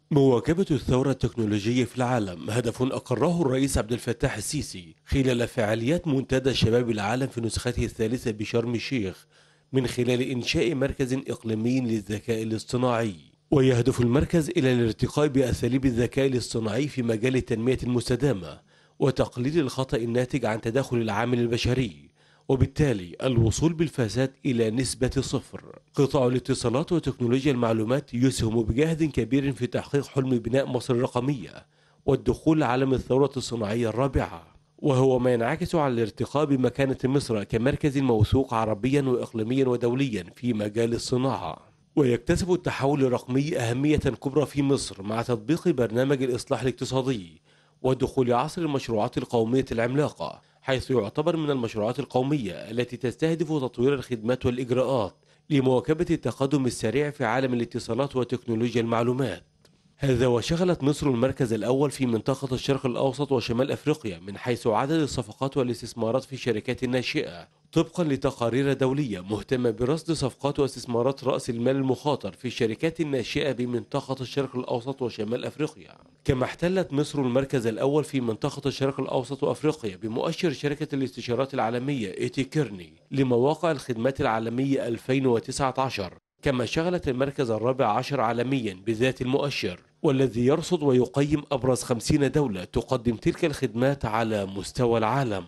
مواكبة الثورة التكنولوجية في العالم هدف أقره الرئيس عبد الفتاح السيسي خلال فعاليات منتدى شباب العالم في نسخته الثالثة بشرم الشيخ من خلال إنشاء مركز إقليمي للذكاء الاصطناعي ويهدف المركز إلى الارتقاء بأساليب الذكاء الاصطناعي في مجال التنمية المستدامة وتقليل الخطأ الناتج عن تداخل العامل البشري وبالتالي الوصول بالفساد إلى نسبة صفر قطاع الاتصالات وتكنولوجيا المعلومات يسهم بجهد كبير في تحقيق حلم بناء مصر الرقمية والدخول لعالم الثورة الصناعية الرابعة وهو ما ينعكس على الارتقاء بمكانة مصر كمركز موثوق عربيا وإقليميا ودوليا في مجال الصناعة ويكتسب التحول الرقمي أهمية كبرى في مصر مع تطبيق برنامج الإصلاح الاقتصادي ودخول عصر المشروعات القومية العملاقة حيث يعتبر من المشروعات القومية التي تستهدف تطوير الخدمات والإجراءات لمواكبة التقدم السريع في عالم الاتصالات وتكنولوجيا المعلومات هذا وشغلت مصر المركز الأول في منطقة الشرق الأوسط وشمال أفريقيا من حيث عدد الصفقات والاستثمارات في الشركات الناشئة طبقا لتقارير دولية مهتمة برصد صفقات واستثمارات رأس المال المخاطر في الشركات الناشئة بمنطقة الشرق الأوسط وشمال أفريقيا كما احتلت مصر المركز الأول في منطقة الشرق الأوسط وأفريقيا بمؤشر شركة الاستشارات العالمية إيتي كيرني لمواقع الخدمات العالمية 2019 كما شغلت المركز الرابع عشر عالميا بذات المؤشر والذي يرصد ويقيم أبرز خمسين دولة تقدم تلك الخدمات على مستوى العالم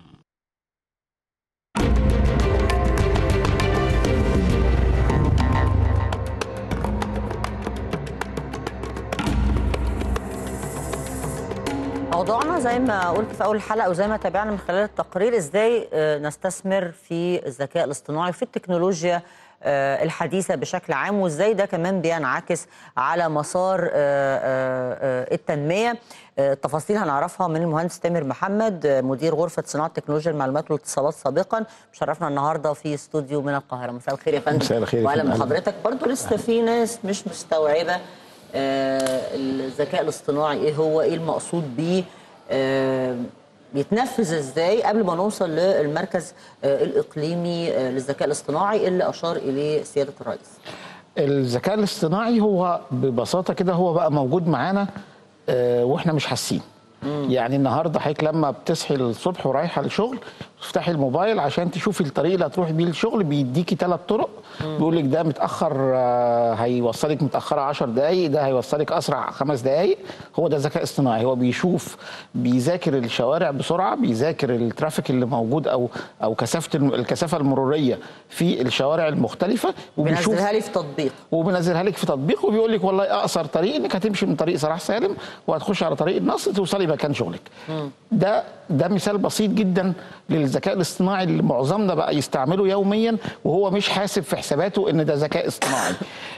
موضوعنا زي ما قلت في اول الحلقه وزي ما تابعنا من خلال التقرير ازاي آه، نستثمر في الذكاء الاصطناعي وفي التكنولوجيا آه، الحديثه بشكل عام وازاي ده كمان بينعكس على مسار آه، آه، آه، التنميه آه، التفاصيل هنعرفها من المهندس تامر محمد آه، مدير غرفه صناعه تكنولوجيا المعلومات والاتصالات سابقا مشرفنا النهارده في استوديو من القاهره مساء الخير يا فندم مساء الخير يا واهلا فندم. بحضرتك برضه لسه في ناس مش مستوعبه آه، الذكاء الاصطناعي ايه هو ايه المقصود بيه آه، بيتنفذ ازاي قبل ما نوصل للمركز آه، الاقليمي آه، للذكاء الاصطناعي اللي اشار اليه سياده الرئيس الذكاء الاصطناعي هو ببساطه كده هو بقى موجود معانا آه، واحنا مش حاسين يعني النهارده حضرتك لما بتصحي الصبح ورايحه الشغل تفتحي الموبايل عشان تشوفي الطريق اللي هتروحي بيه الشغل بيديكي ثلاث طرق بيقول لك ده متاخر آه، هيوصلك متاخره 10 دقائق ده هيوصلك اسرع خمس دقائق هو ده ذكاء اصطناعي هو بيشوف بيذاكر الشوارع بسرعه بيذاكر الترافيك اللي موجود او او كثافه الم- الكثافه المروريه في الشوارع المختلفه وبيشوف بينزلها لي في تطبيق وبنزلها لك في تطبيق وبيقول لك والله اقصر طريق انك هتمشي من طريق صلاح سالم وهتخش على طريق النصر توصلي مكان شغلك. ده ده مثال بسيط جدا للذكاء الاصطناعي اللي معظمنا بقى يستعمله يوميا وهو مش حاسب في حساباته ان ده ذكاء اصطناعي.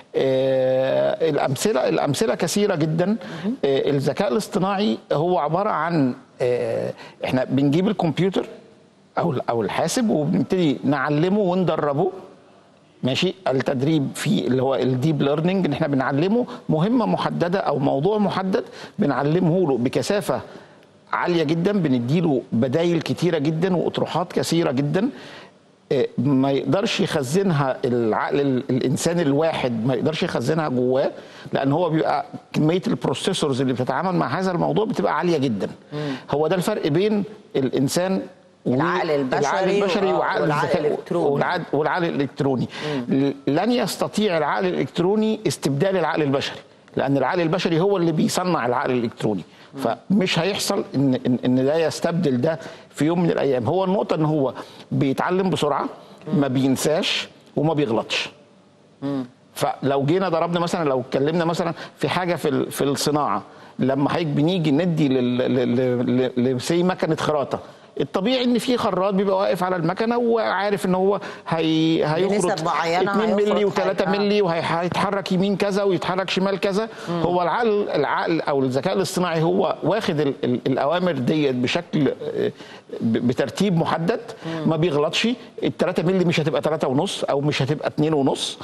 آه الامثله الامثله كثيره جدا آه الذكاء الاصطناعي هو عباره عن آه احنا بنجيب الكمبيوتر او او الحاسب وبنبتدي نعلمه وندربه ماشي التدريب في اللي هو الديب ليرنينج ان احنا بنعلمه مهمه محدده او موضوع محدد بنعلمه له بكثافه عاليه جدا بنديله بدايل كتيره جدا واطروحات كثيره جدا آه، ما يقدرش يخزنها العقل ال- الانسان الواحد ما يقدرش يخزنها جواه لان هو بيبقى كميه البروسيسورز اللي بتتعامل مع هذا الموضوع بتبقى عاليه جدا هو ده الفرق بين الانسان العقل البشري العقل البشري و- وعقل والعقل الذكاء الإلكتروني. والعقل والعقل الالكتروني لن يستطيع العقل الالكتروني استبدال العقل البشري لان العقل البشري هو اللي بيصنع العقل الالكتروني فمش هيحصل ان ان, إن ده يستبدل ده في يوم من الايام هو النقطه ان هو بيتعلم بسرعه ما بينساش وما بيغلطش فلو جينا ضربنا مثلا لو اتكلمنا مثلا في حاجه في ال- في الصناعه لما حضرتك بنيجي ندي لسي مكنه خراطه الطبيعي ان في خراط بيبقى واقف على المكنه وعارف ان هو هي هيخرط بنسب معينة 2 مللي هيخرط و3 حاجة. مللي وهيتحرك يمين كذا ويتحرك شمال كذا هو العقل العقل او الذكاء الاصطناعي هو واخد ال ال الاوامر ديت بشكل آه، ب- بترتيب محدد ما بيغلطش ال 3 مللي مش هتبقى 3 ونص او مش هتبقى 2 ونص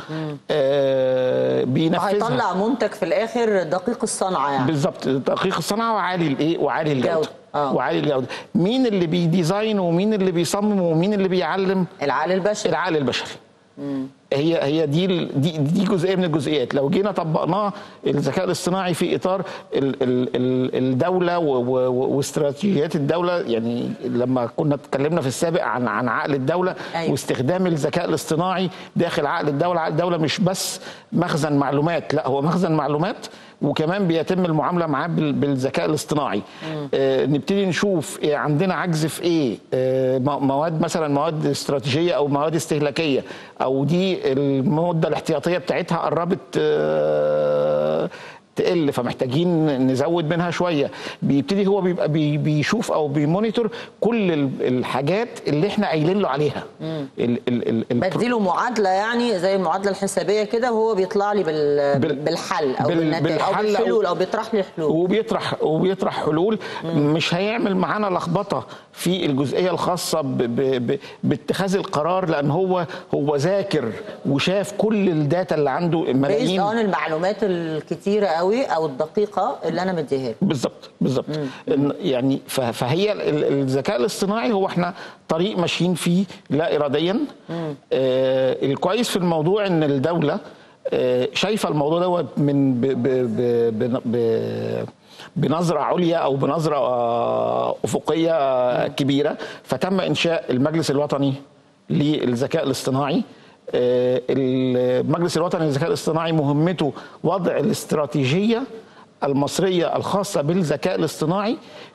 آه بينفذها هيطلع منتج في الاخر دقيق الصنعه يعني بالظبط دقيق الصنعه وعالي الايه وعالي الجوده جودة. آه. وعالي الجوده مين اللي بيديزاين ومين اللي بيصمم ومين اللي بيعلم العقل البشري العقل البشري هي هي دي ال- دي دي جزئيه من الجزئيات لو جينا طبقناه الذكاء الاصطناعي في اطار ال ال ال الدوله و- و- واستراتيجيات الدوله يعني لما كنا اتكلمنا في السابق عن عن عقل الدوله أيوة. واستخدام الذكاء الاصطناعي داخل عقل الدوله عقل الدوله مش بس مخزن معلومات لا هو مخزن معلومات وكمان بيتم المعامله معاه بال- بالذكاء الاصطناعي آه نبتدي نشوف إيه عندنا عجز في ايه آه م- مواد مثلا مواد استراتيجيه او مواد استهلاكيه او دي المده الاحتياطيه بتاعتها قربت آه تقل فمحتاجين نزود منها شويه بيبتدي هو بيبقى بي بيشوف او بيمونيتور كل ال- الحاجات اللي احنا قايلين له عليها ال ال ال ال بديله معادله يعني زي المعادله الحسابيه كده وهو بيطلع لي بال... بال- بالحل او بال- بالنتائج او بالحل أو- بالحلول او بيطرح لي حلول وبيطرح وبيطرح حلول مش هيعمل معانا لخبطه في الجزئيه الخاصه ب ب ب باتخاذ القرار لان هو هو ذاكر وشاف كل الداتا اللي عنده بيزد ملايين اون المعلومات الكتيره قوي او الدقيقه اللي انا مديها له بالظبط بالظبط إن- يعني ف- فهي ال- ال- الذكاء الاصطناعي هو احنا طريق ماشيين فيه لا اراديا آه الكويس في الموضوع ان الدوله آه شايفه الموضوع دوت من ب ب ب ب ب بنظرة عليا أو بنظرة آه، أفقية آه، كبيرة فتم إنشاء المجلس الوطني للذكاء الاصطناعي آه، المجلس الوطني للذكاء الاصطناعي مهمته وضع الاستراتيجية المصريه الخاصه بالذكاء الاصطناعي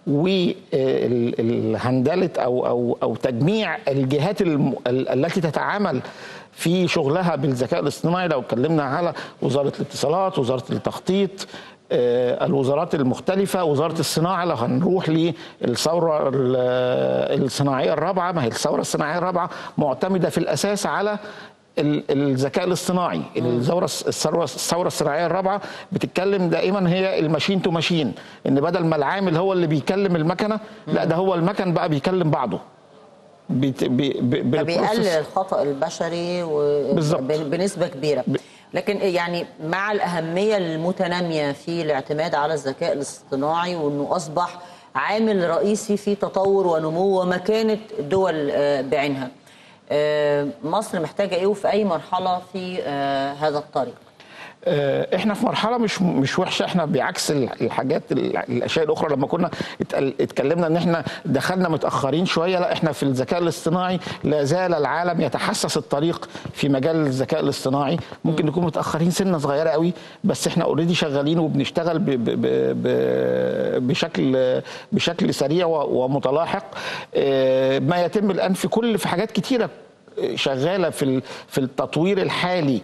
والهندله او او او تجميع الجهات الم- ال- التي تتعامل في شغلها بالذكاء الاصطناعي لو اتكلمنا على وزاره الاتصالات وزاره التخطيط آه، الوزارات المختلفة وزارة الصناعة لو هنروح للثورة ال- الصناعية الرابعة ما هي الثورة الصناعية الرابعة معتمدة في الأساس على ال- الذكاء الاصطناعي الثوره الثوره الثوره الصناعيه الرابعه بتتكلم دائما هي الماشين تو ماشين ان بدل ما العامل هو اللي بيكلم المكنه لا ده هو المكن بقى بيكلم بعضه بت- بي- ب- فبيقلل بالبروسيس. الخطا البشري و... بالظبط. ب- بنسبه كبيره لكن يعني مع الاهميه المتناميه في الاعتماد على الذكاء الاصطناعي وانه اصبح عامل رئيسي في تطور ونمو ومكانه الدول آه، بعينها آه، مصر محتاجه ايه وفي اي مرحله في آه، هذا الطريق آه، احنا في مرحله مش مش وحشه احنا بعكس ال- الحاجات ال- الاشياء الاخرى لما كنا اتقل- اتكلمنا ان احنا دخلنا متاخرين شويه لا احنا في الذكاء الاصطناعي لا زال العالم يتحسس الطريق في مجال الذكاء الاصطناعي ممكن نكون متاخرين سنه صغيره قوي بس احنا اوريدي شغالين وبنشتغل ب ب ب ب بشكل بشكل سريع و- ومتلاحق آه، ما يتم الان في كل في حاجات كتيره شغاله في ال- في التطوير الحالي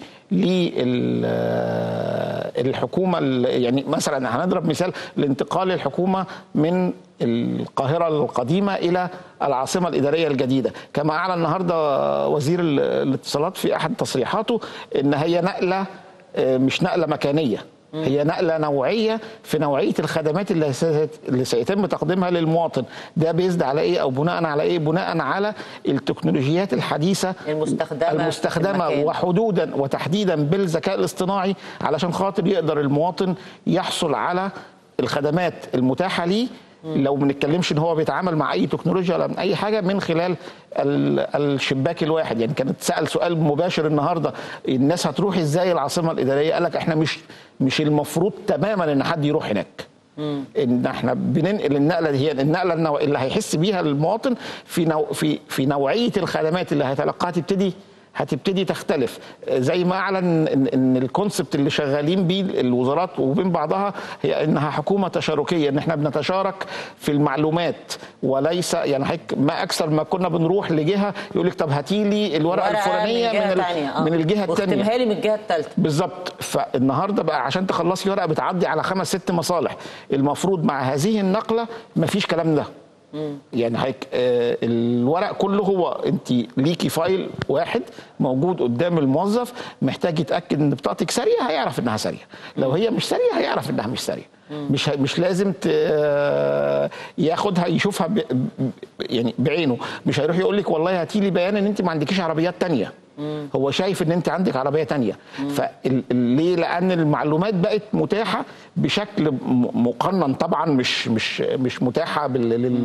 للحكومه يعني مثلا هنضرب مثال لانتقال الحكومه من القاهره القديمه الى العاصمه الاداريه الجديده كما اعلن النهارده وزير ال- الاتصالات في احد تصريحاته ان هي نقله آه، مش نقله مكانيه هي نقله نوعيه في نوعيه الخدمات اللي سيت- اللي سيتم تقديمها للمواطن ده بيزد على ايه او بناء على ايه بناء على التكنولوجيات الحديثه المستخدمة في المستخدمه المكان. وحدودا وتحديدا بالذكاء الاصطناعي علشان خاطر يقدر المواطن يحصل على الخدمات المتاحه ليه لو ما بنتكلمش ان هو بيتعامل مع اي تكنولوجيا ولا من اي حاجه من خلال ال- الشباك الواحد يعني كانت سال سؤال مباشر النهارده الناس هتروح ازاي العاصمه الاداريه قال لك احنا مش مش المفروض تماما ان حد يروح هناك ان احنا بننقل النقله دي هي النقله النوع اللي هيحس بيها المواطن في نوع في في نوعيه الخدمات اللي هيتلقاها تبتدي هتبتدي تختلف زي ما اعلن ان, إن الكونسبت اللي شغالين بيه الوزارات وبين بعضها هي انها حكومه تشاركيه ان احنا بنتشارك في المعلومات وليس يعني حك ما اكثر ما كنا بنروح لجهه يقول لك طب هاتي لي الورقه ورقة الفلانيه من, جهة من, ال- تانية. آه. من الجهه الثانيه واختمها لي من الجهه الثالثه بالظبط فالنهارده بقى عشان تخلصي ورقه بتعدي على خمس ست مصالح المفروض مع هذه النقله مفيش كلام ده يعني حضرتك آه، الورق كله هو انت ليكي فايل واحد موجود قدام الموظف محتاج يتاكد ان بطاقتك ساريه هيعرف انها ساريه لو هي مش ساريه هيعرف انها مش ساريه مش ه- مش لازم ت- آه، ياخدها يشوفها ب- ب- يعني بعينه مش هيروح يقول لك والله هاتي لي بيان ان انت ما عندكيش عربيات تانية هو شايف ان انت عندك عربيه تانية فليه لان المعلومات بقت متاحه بشكل م- مقنن طبعا مش مش مش متاحه بال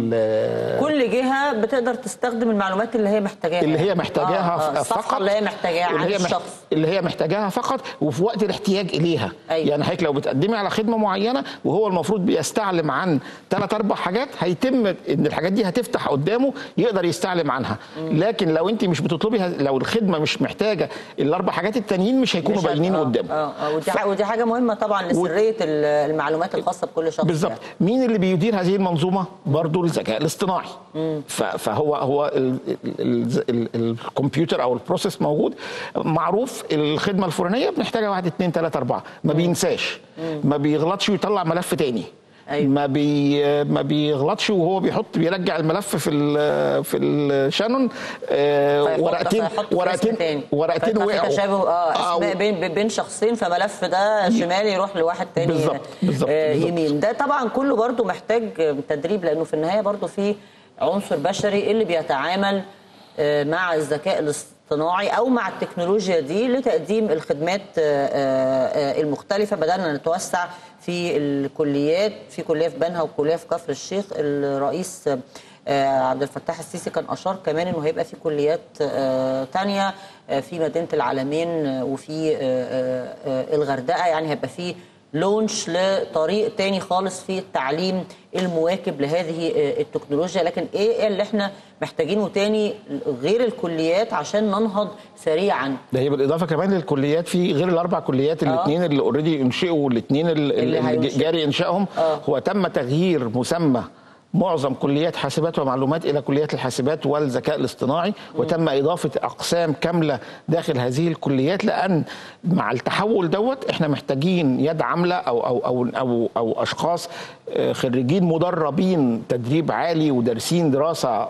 لل كل جهه بتقدر تستخدم المعلومات اللي هي محتاجاها اللي هي يعني. محتاجاها آه، آه، الصفحة فقط اللي هي محتاجاها عن اللي هي مح- الشخص اللي هي محتاجاها فقط وفي وقت الاحتياج اليها أيوة. يعني حضرتك لو بتقدمي على خدمه معينه وهو المفروض بيستعلم عن ثلاث اربع حاجات هيتم ان الحاجات دي هتفتح قدامه يقدر يستعلم عنها لكن لو انت مش بتطلبي ه- لو الخدمه مش محتاجه الاربع حاجات التانيين مش هيكونوا مش هت- باينين آه، قدامه اه اه ودي, ف- ح- ودي حاجه مهمه طبعا لسريه ال- المعلومات الخاصه بكل شخص بالظبط يعني. مين اللي بيدير هذه المنظومه برضو الذكاء الاصطناعي ف- فهو هو ال- ال- ال- الكمبيوتر او البروسيس موجود معروف الخدمه الفلانيه بنحتاجها واحد اتنين تلاته اربعه ما بينساش ما بيغلطش ويطلع ملف تاني أيوة. ما بي ما بيغلطش وهو بيحط بيرجع الملف في ال في الشانون آه، فيحط- ورقتين فيحط في اسم ورقتين تاني. ورقتين فيطلع في وقعوا تشابه اه آه، اسماء بين بين شخصين فملف ده شمال يروح لواحد تاني بالظبط، بالظبط، آه بالظبط. يمين ده طبعا كله برضو محتاج تدريب لانه في النهايه برضو في عنصر بشري اللي بيتعامل آه مع الذكاء الاصطناعي او مع التكنولوجيا دي لتقديم الخدمات آه، آه، آه، المختلفه بدانا نتوسع في الكليات في كليه في بنها وكليه في كفر الشيخ الرئيس آه، عبد الفتاح السيسي كان اشار كمان انه هيبقى في كليات آه، تانية آه، في مدينه العالمين آه، وفي آه، آه، آه، الغردقه يعني هيبقى في لونش لطريق تاني خالص في التعليم المواكب لهذه آه، التكنولوجيا لكن ايه اللي احنا محتاجينه تاني غير الكليات عشان ننهض سريعا ده هي بالاضافه كمان للكليات في غير الاربع كليات الاثنين اللي اوريدي انشئوا والاثنين اللي اللي هينشئوا. جاري انشائهم آه. هو تم تغيير مسمى معظم كليات حاسبات ومعلومات الى كليات الحاسبات والذكاء الاصطناعي وتم اضافه اقسام كامله داخل هذه الكليات لان مع التحول دوت احنا محتاجين يد عامله او او او او, أو اشخاص آه، خريجين مدربين تدريب عالي ودارسين دراسه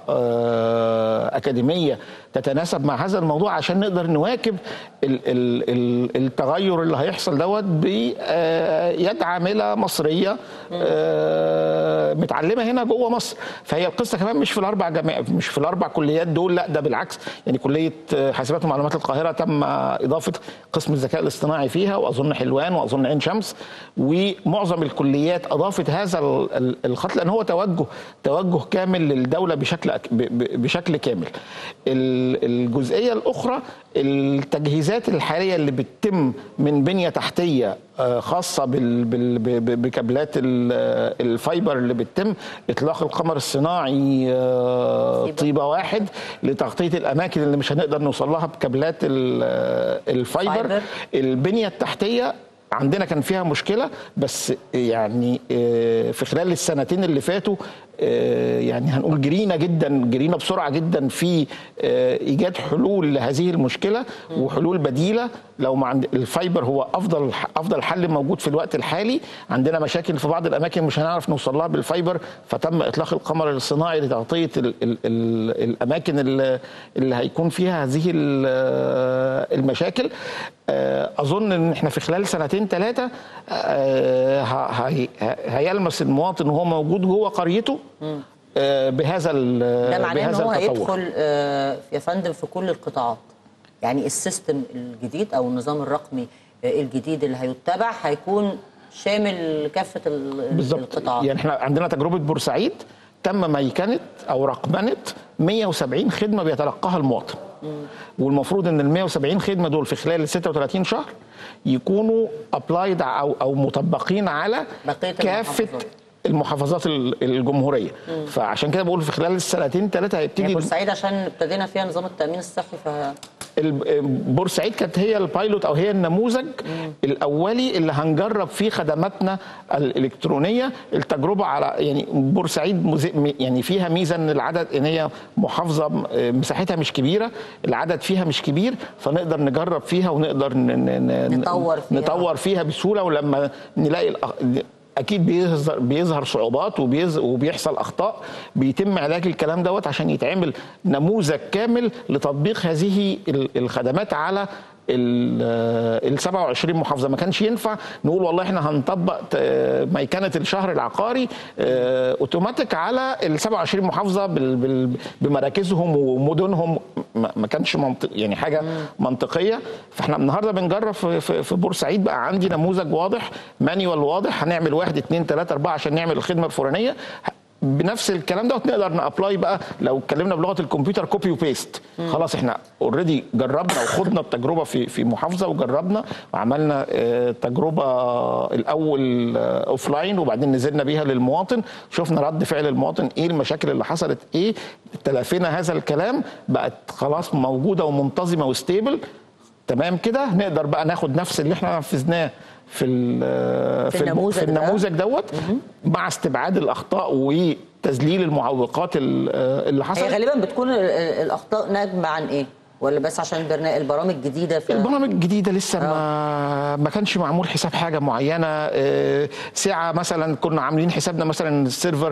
آه، اكاديميه تتناسب مع هذا الموضوع عشان نقدر نواكب ال- ال- ال- التغير اللي هيحصل دوت بيد عامله مصريه آه، متعلمه هنا جوه مصر فهي القصه كمان مش في الاربع جامعات مش في الاربع كليات دول لا ده بالعكس يعني كليه آه، حاسبات ومعلومات القاهره تم اضافه قسم الذكاء الاصطناعي فيها واظن حلوان واظن عين شمس ومعظم الكليات اضافت هذا ال- ال- الخط لان هو توجه توجه كامل للدوله بشكل أك- ب- ب- بشكل كامل ال- الجزئيه الاخرى التجهيزات الحاليه اللي بتتم من بنيه تحتيه آه، خاصه بال- بال- ب- ب- بكابلات ال- الفايبر اللي بتتم اطلاق القمر الصناعي آه، طيبة. طيبه واحد لتغطيه الاماكن اللي مش هنقدر نوصل لها بكابلات ال- الفايبر فايبر. البنيه التحتيه عندنا كان فيها مشكله بس يعني آه، في خلال السنتين اللي فاتوا آه، يعني هنقول جرينا جدا جرينا بسرعه جدا في آه، ايجاد حلول لهذه المشكله وحلول بديله لو ما عند الفايبر هو افضل افضل حل موجود في الوقت الحالي عندنا مشاكل في بعض الاماكن مش هنعرف نوصل لها بالفايبر فتم اطلاق القمر الصناعي لتغطيه ال ال ال الاماكن اللي, اللي هيكون فيها هذه ال- المشاكل آه، اظن ان احنا في خلال سنتين ثلاثه هيلمس المواطن وهو موجود جوه قريته آه، بهذا ال- ده معناه ان بهذا هو التطور هيدخل آه، يا فندم في كل القطاعات يعني السيستم الجديد او النظام الرقمي آه، الجديد اللي هيتبع هيكون شامل كافه ال- بالظبط القطاعات يعني احنا عندنا تجربه بورسعيد تم ميكنه او رقمنه 170 خدمه بيتلقاها المواطن والمفروض ان ال 170 خدمه دول في خلال ال 36 شهر يكونوا ابلايد او او مطبقين على بقية كافه المحافظات. المحافظات ال- الجمهوريه فعشان كده بقول في خلال السنتين ثلاثه يعني هيبتدي بورسعيد عشان ابتدينا فيها نظام التامين الصحي ف ال- بورسعيد كانت هي البايلوت او هي النموذج الاولي اللي هنجرب فيه خدماتنا الالكترونيه التجربه على يعني بورسعيد مز- يعني فيها ميزه ان العدد ان هي محافظه م- مساحتها مش كبيره العدد فيها مش كبير فنقدر نجرب فيها ونقدر ن- ن- ن- نطور فيها. نطور فيها بسهوله ولما نلاقي الأ- اكيد بيظهر بيظهر صعوبات وبيز وبيحصل اخطاء بيتم علاج الكلام دوت عشان يتعمل نموذج كامل لتطبيق هذه ال- الخدمات على ال 27 محافظه ما كانش ينفع نقول والله احنا هنطبق ت- ميكنه الشهر العقاري آه، اوتوماتيك على ال 27 محافظه بال- بال- بمراكزهم ومدنهم ما ما كانش منطق يعني حاجه منطقيه فاحنا النهارده بنجرب في, في, في بورسعيد بقى عندي نموذج واضح مانيوال واضح هنعمل واحد اتنين تلاته اربعه عشان نعمل الخدمه الفلانيه بنفس الكلام دوت نقدر نابلاي بقى لو اتكلمنا بلغه الكمبيوتر كوبي وبيست خلاص احنا اوريدي جربنا وخدنا التجربه في في محافظه وجربنا وعملنا آه، تجربه الاول اوف لاين وبعدين نزلنا بيها للمواطن شفنا رد فعل المواطن ايه المشاكل اللي حصلت ايه تلافينا هذا الكلام بقت خلاص موجوده ومنتظمه وستيبل تمام كده نقدر بقى ناخد نفس اللي احنا نفذناه في ال- في في, الم- النموذج في ده. النموذج دوت مع استبعاد الاخطاء وتذليل المعوقات ال- اللي هي حصلت غالبا بتكون ال- ال- الاخطاء ناجمه عن ايه ولا بس عشان البرنامج البرامج الجديده في البرامج الجديده لسه ما ما كانش معمول حساب حاجه معينه آه، سعه مثلا كنا عاملين حسابنا مثلا السيرفر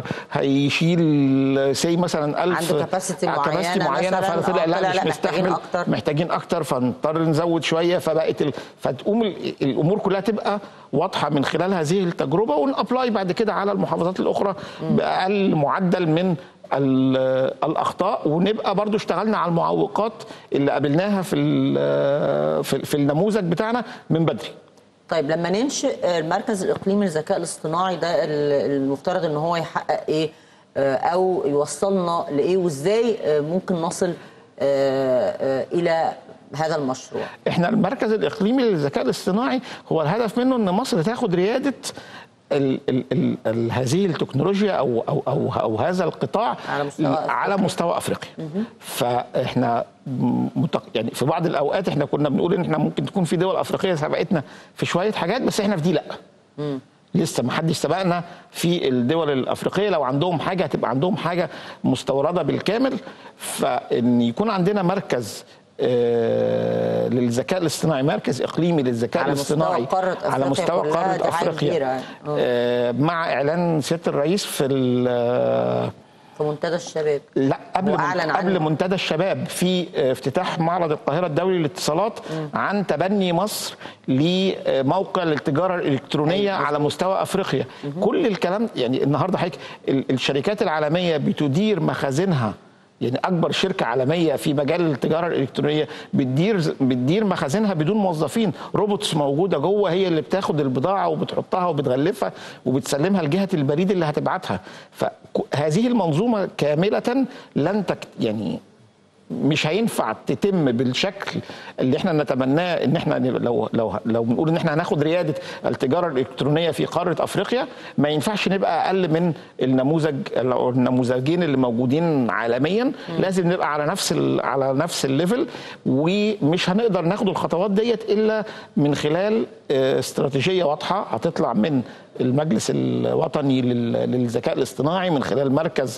هيشيل سي مثلا 1000 عنده capacity آه، معينة capacity معينه مثلاً، فطلع آه، لا طلع مش لا، محتاجين مستحمل أكتر. محتاجين اكتر فنضطر نزود شويه فبقت ال... فتقوم ال- الامور كلها تبقى واضحه من خلال هذه التجربه ونابلاي بعد كده على المحافظات الاخرى باقل معدل من ال- الاخطاء ونبقى برضو اشتغلنا على المعوقات اللي قابلناها في ال- في في النموذج بتاعنا من بدري طيب لما ننشئ المركز الاقليمي للذكاء الاصطناعي ده ال- المفترض ان هو يحقق ايه آه، او يوصلنا لايه وازاي آه، ممكن نصل آه، آه، الى هذا المشروع احنا المركز الاقليمي للذكاء الاصطناعي هو الهدف منه ان مصر تاخد رياده ال ال ال ال هذه التكنولوجيا او او او, أو هذا القطاع على مستوى على أفريقيا. مستوى افريقيا فاحنا متق... يعني في بعض الاوقات احنا كنا بنقول ان احنا ممكن تكون في دول افريقيه سبقتنا في شويه حاجات بس احنا في دي لا لسه ما حدش سبقنا في الدول الافريقيه لو عندهم حاجه هتبقى عندهم حاجه مستورده بالكامل فان يكون عندنا مركز آه، للذكاء الاصطناعي مركز اقليمي للذكاء على مستوى الاصطناعي قارة على أفريقيا مستوى كلها، قاره دي حاجة افريقيا كبيرة يعني. آه. آه، مع اعلان سياده الرئيس في ال- في منتدى الشباب لا قبل هو أعلن من قبل عنه. منتدى الشباب في افتتاح معرض القاهره الدولي للاتصالات عن تبني مصر لموقع للتجاره الالكترونيه أيوة. على مستوى افريقيا كل الكلام يعني النهارده حضرتك ال- الشركات العالميه بتدير مخازنها يعني اكبر شركه عالميه في مجال التجاره الالكترونيه بتدير بتدير مخازنها بدون موظفين روبوتس موجوده جوه هي اللي بتاخد البضاعه وبتحطها وبتغلفها وبتسلمها لجهه البريد اللي هتبعتها فهذه المنظومه كامله لن تك يعني مش هينفع تتم بالشكل اللي احنا نتمناه ان احنا نبقى- لو لو لو بنقول ان احنا هناخد رياده التجاره الالكترونيه في قاره افريقيا ما ينفعش نبقى اقل من النموذج أو النموذجين اللي موجودين عالميا لازم نبقى على نفس ال- على نفس الليفل ومش هنقدر ناخد الخطوات ديت الا من خلال آه، استراتيجيه واضحه هتطلع من المجلس الوطني لل- للذكاء الاصطناعي من خلال مركز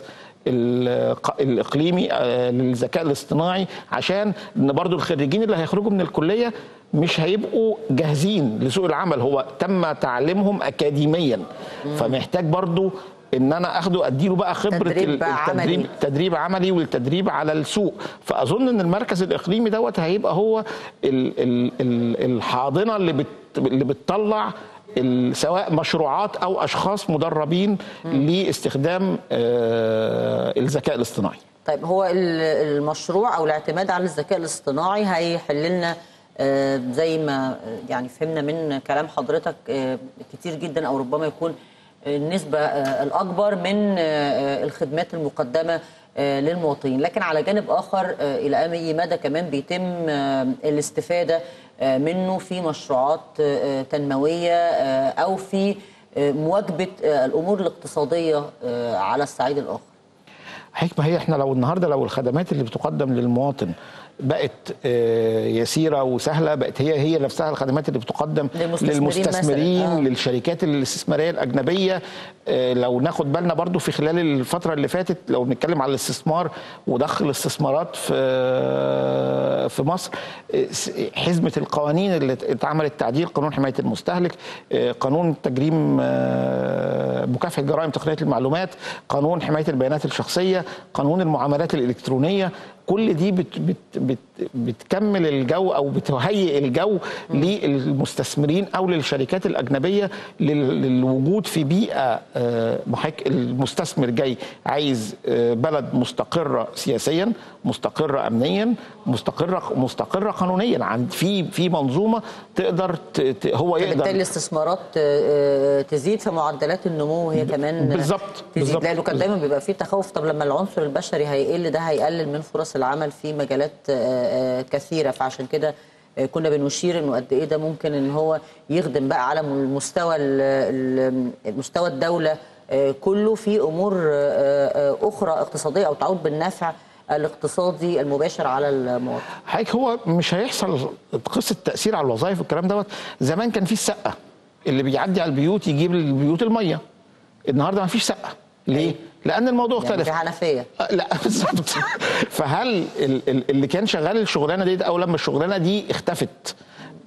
الق- الاقليمي آه، للذكاء الاصطناعي عشان ان برضو الخريجين اللي هيخرجوا من الكليه مش هيبقوا جاهزين لسوق العمل هو تم تعليمهم اكاديميا فمحتاج برضو ان انا اخده اديله بقى خبره تدريب ال- بقى عملي. التدريب تدريب عملي والتدريب على السوق فاظن ان المركز الاقليمي دوت هيبقى هو ال ال ال الحاضنه اللي بت اللي بتطلع ال- سواء مشروعات او اشخاص مدربين لاستخدام آه، الذكاء الاصطناعي طيب هو ال- المشروع او الاعتماد على الذكاء الاصطناعي هيحل لنا آه، زي ما آه، يعني فهمنا من كلام حضرتك آه، كتير جدا او ربما يكون النسبه آه، الاكبر من آه، آه، الخدمات المقدمه آه، للمواطنين لكن على جانب اخر آه، الى اي مدى كمان بيتم آه، الاستفاده آه، منه في مشروعات آه، تنمويه آه، او في آه، مواكبه آه، الامور الاقتصاديه آه، على الصعيد الاخر حكمة هي احنا لو النهارده لو الخدمات اللي بتقدم للمواطن بقت آه، يسيره وسهله بقت هي هي نفسها الخدمات اللي بتقدم للمستثمرين للمستثمرين مثلاً. آه. للشركات الاستثماريه الاجنبيه آه، لو ناخد بالنا برضو في خلال الفتره اللي فاتت لو بنتكلم على الاستثمار ودخل الاستثمارات في في مصر آه، حزمه القوانين اللي اتعملت تعديل قانون حمايه المستهلك آه، قانون تجريم آه، مكافحه جرائم تقنيه المعلومات قانون حمايه البيانات الشخصيه قانون المعاملات الالكترونيه كل دي بت بت بت بتكمل الجو او بتهيئ الجو للمستثمرين او للشركات الاجنبيه لل- للوجود في بيئه آه، محاك المستثمر جاي عايز آه، بلد مستقره سياسيا مستقره امنيا مستقره مستقره قانونيا عند في في منظومه تقدر ت- ت- هو بالتالي يقدر الاستثمارات آه، آه، تزيد في معدلات النمو وهي كمان بالظبط، تزيد بالظبط. لانه كان دايما بيبقى فيه تخوف طب لما العنصر البشري هيقل ده هيقلل من فرص العمل في مجالات آه، آه، كثيره فعشان كده آه، كنا بنشير انه قد ايه ده ممكن ان هو يخدم بقى على المستوى ال- ال- مستوى الدوله آه، كله في امور آه، آه، اخرى اقتصاديه او تعود بالنفع الاقتصادي المباشر على المواطن حضرتك هو مش هيحصل قصه تاثير على الوظائف والكلام دوت زمان كان في السقه اللي بيعدي على البيوت يجيب البيوت الميه النهارده ما فيش سقه ليه؟ لان الموضوع يعني اختلف في حنفيه آه، لا بالظبط فهل ال- ال- اللي كان شغال الشغلانه دي او لما الشغلانه دي اختفت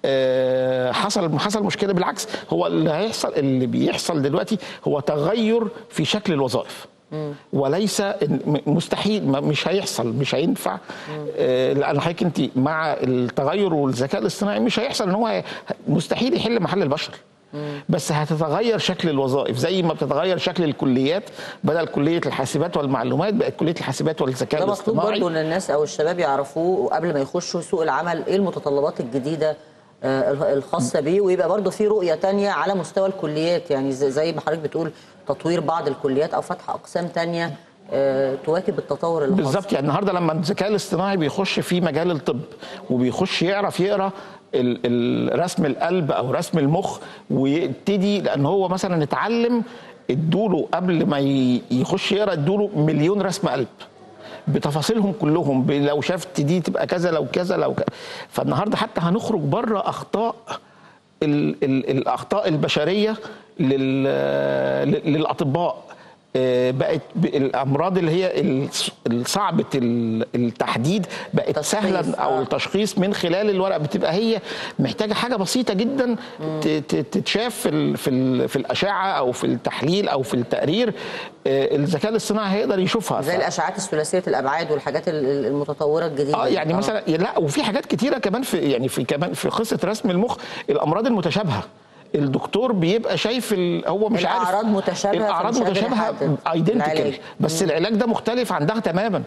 آه، حصل حصل مشكله بالعكس هو اللي هيحصل اللي بيحصل دلوقتي هو تغير في شكل الوظائف وليس إن- م- مستحيل ما- مش هيحصل مش هينفع آه، لان حضرتك انت مع التغير والذكاء الاصطناعي مش هيحصل ان هو هي- مستحيل يحل محل البشر بس هتتغير شكل الوظائف زي ما بتتغير شكل الكليات بدل كليه الحاسبات والمعلومات بقت كليه الحاسبات والذكاء ده مطلوب الاصطناعي برضه ان الناس او الشباب يعرفوه قبل ما يخشوا سوق العمل ايه المتطلبات الجديده آه، الخاصه بيه ويبقى برضه في رؤيه تانية على مستوى الكليات يعني زي زي ما حضرتك بتقول تطوير بعض الكليات او فتح اقسام تانية آه، تواكب التطور اللي حاصل. بالظبط يعني النهارده لما الذكاء الاصطناعي بيخش في مجال الطب وبيخش يعرف يقرا ال- ال- رسم القلب او رسم المخ ويبتدي لان هو مثلا اتعلم ادوله قبل ما ي- يخش يقرا ادوله مليون رسم قلب بتفاصيلهم كلهم ب- لو شفت دي تبقى كذا لو كذا لو كذا فالنهارده حتى هنخرج بره اخطاء ال ال الاخطاء البشريه لل لل- للاطباء آه، بقت ب- الامراض اللي هي الص- الصعبه ال- التحديد بقت تشخيص، سهله او آه. التشخيص من خلال الورق بتبقى هي محتاجه حاجه بسيطه جدا ت- ت- تتشاف في ال في ال في الاشعه او في التحليل او في التقرير آه، الذكاء الاصطناعي هيقدر يشوفها زي ف- الاشعاعات الثلاثيه الابعاد والحاجات ال- ال- المتطوره الجديده اه دي. يعني مثلا لا وفي حاجات كتيره كمان في يعني في كمان في قصه رسم المخ الامراض المتشابهه الدكتور بيبقى شايف ال- هو مش عارف الأعراض متشابهة الاعراض فمش قادر متشابهه يحدد ايدنتيكال العلاج. بس العلاج ده مختلف عن ده تماما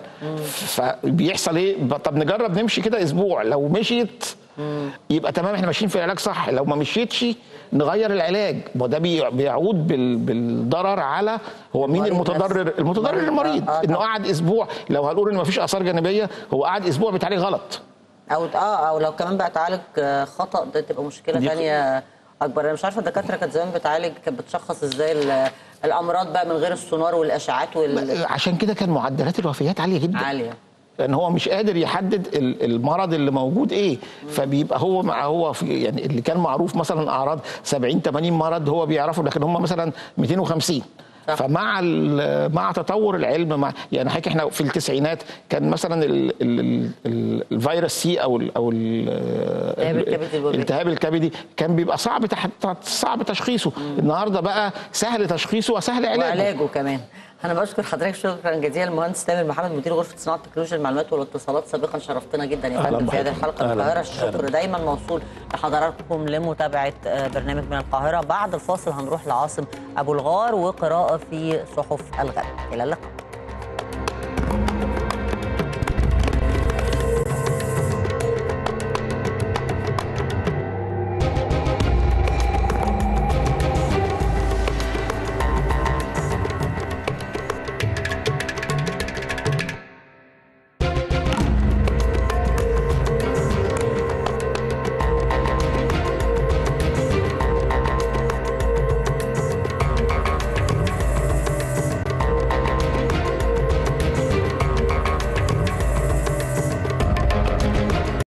فبيحصل ايه ب- طب نجرب نمشي كده اسبوع لو مشيت يبقى تمام احنا ماشيين في العلاج صح لو ما مشيتش نغير العلاج ما ده بي- بيعود بال- بالضرر على هو مين المريض المتضرر نفسه. المتضرر المريض. المريض آه، آه، انه طبعا. قعد اسبوع لو هنقول ان ما فيش اثار جانبيه هو قعد اسبوع بيتعالج غلط او اه او لو كمان بقى تعالج آه، خطا ده تبقى مشكله دي- ثانيه اكبر انا مش عارفه الدكاتره كانت زمان بتعالج كانت بتشخص ازاي ال- الامراض بقى من غير السونار والاشعاعات وال... عشان كده كان معدلات الوفيات عاليه جدا عاليه لان هو مش قادر يحدد ال- المرض اللي موجود ايه فبيبقى هو مع هو في يعني اللي كان معروف مثلا اعراض 70 80 مرض هو بيعرفه لكن هم مثلا 250 صح. فمع ال- مع تطور العلم مع يعني حضرتك احنا في التسعينات كان مثلا ال ال ال ال الفيروس سي او ال او ال- التهاب الكبد الوبائي. الالتهاب الكبدي كان بيبقى صعب تح- صعب تشخيصه النهارده بقى سهل تشخيصه وسهل علاجه وعلاجه كمان انا بشكر حضرتك شكرا جزيلا المهندس تامر محمد مدير غرفه صناعه تكنولوجيا المعلومات والاتصالات سابقا شرفتنا جدا يا أهلاً فندم في هذه بحضرتك. الحلقه من أهلاً. القاهره الشكر أهلاً. دايما موصول لحضراتكم لمتابعه آه، برنامج من القاهره بعد الفاصل هنروح لعاصم ابو الغار وقراءه في صحف الغد الى اللقاء